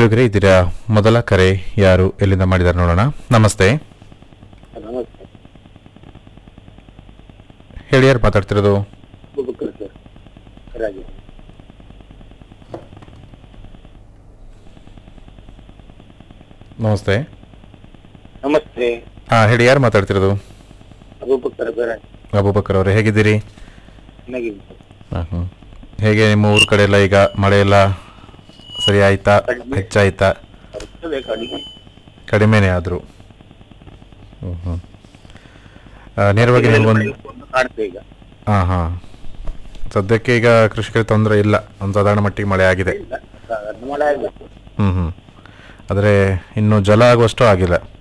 ಕೇಳಿದ್ರೆ ಇದ್ದೀರಾ ಮೊದಲ ಕರೆ ಯಾರು ಎಲ್ಲಿಂದ ಮಾಡಿದ್ದಾರೆ ನೋಡೋಣ ನಮಸ್ತೆ ನಮಸ್ತೆ ಹೇಳಿ ಯಾರು ಮಾತಾಡ್ತಿರೋದು ಅಬೂಬಕರ್ ಸರ್ ರಾಜು ನಮಸ್ತೆ ನಮಸ್ತೆ ಹಾಂ ಹೇಳಿ ಯಾರು ಮಾತಾಡ್ತಿರೋದು ಅಬೂಬಕರ್ ರಾಜು ಅಬೂಬಕರ್ ಅವರೇ ಹೇಗಿದ್ದೀರಿ ಚೆನ್ನಾಗಿದೆ ಸರ್. ಹಾಂ ಹ್ಞೂ ಹೇಗೆ ನಿಮ್ಮ ಊರ ಕಡೆ ಎಲ್ಲ ಈಗ ಮಳೆ ಎಲ್ಲ ಸರಿ ಆಯ್ತಾ ಕಡಿಮೆ. ಹೆಚ್ಚಾಯ್ತಾ ಬರ್ತದೆ ಕಡಿಮೆ ಕಡಿಮೆನೇ ಆದರೂ ಹ್ಞೂ ಹ್ಞೂ ನೇರವಾಗಿ ನಿಮಗೊಂದು ಒಂದು ಕಾಣ್ತದೆ ಈಗ ಹಾಂ ಹಾಂ ಸದ್ಯಕ್ಕೆ ಈಗ ಕೃಷಿಕರಿಗೆ ತೊಂದರೆ ಇಲ್ಲ ಒಂದು ಸಾಧಾರಣ ಮಟ್ಟಿಗೆ ಮಳೆ ಆಗಿದೆ ಇಲ್ಲ ಸಾಧಾರಣ ಮಳೆ ಆಗಬೇಕು ಹ್ಞೂ ಹ್ಞೂ ಆದರೆ ಇನ್ನು ಜಲ ಆಗುವಷ್ಟು ಆಗಿಲ್ಲ